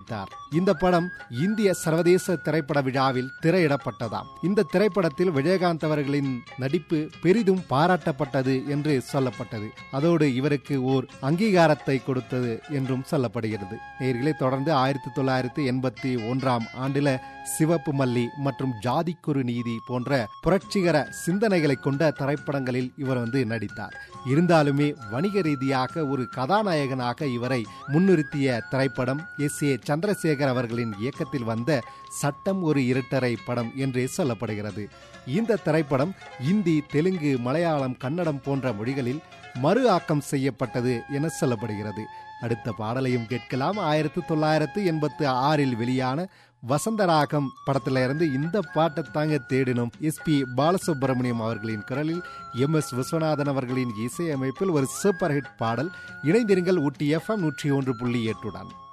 நடித்தார் இந்த படம் இந்திய சர்வதேச திரைப்பட விழாவில் திரையிடப்பட்டதாம் இந்த திரைப்படத்தில் விஜயகாந்த் அவர்களின் நடிப்பு பெரிதும் பாராட்டப்பட்டது என்று சொல்லப்பட்டது அதோடு இவருக்கு ஓர் அங்கீகாரத்தை கொடுத்தது என்றும் சொல்லப்படுகிறது நேர்களை தொடர்ந்து ஆயிரத்தி தொள்ளாயிரத்தி எண்பத்தி ஒன்றாம் ஆண்டில சிவப்பு மல்லி மற்றும் ஜாதிக்குரு நீதி போன்ற புரட்சிகர சிந்தனைகளை கொண்ட திரைப்படங்களில் இவர் வந்து நடித்தார் இருந்தாலுமே வணிக ரீதியாக ஒரு கதாநாயகனாக இவரை முன்னிறுத்திய திரைப்படம் எஸ் ஏ சந்திரசேகர் அவர்களின் இயக்கத்தில் வந்த சட்டம் ஒரு இருட்டரை படம் என்றே சொல்லப்படுகிறது இந்த திரைப்படம் இந்தி தெலுங்கு மலையாளம் கன்னடம் போன்ற மொழிகளில் மறு ஆக்கம் செய்யப்பட்டது என சொல்லப்படுகிறது அடுத்த பாடலையும் கேட்கலாம் ஆயிரத்தி தொள்ளாயிரத்து எண்பத்தி ஆறில் வெளியான வசந்தராகம் படத்துல இருந்து இந்த பாட்டை தாங்க தேடினோம் எஸ் பி பாலசுப்ரமணியம் அவர்களின் குரலில் எம் எஸ் விஸ்வநாதன் அவர்களின் இசையமைப்பில் ஒரு சூப்பர் ஹிட் பாடல் இணைந்திருங்கள் ஊட்டி எஃப்எம் நூற்றி ஒன்று புள்ளி எட்டுடன்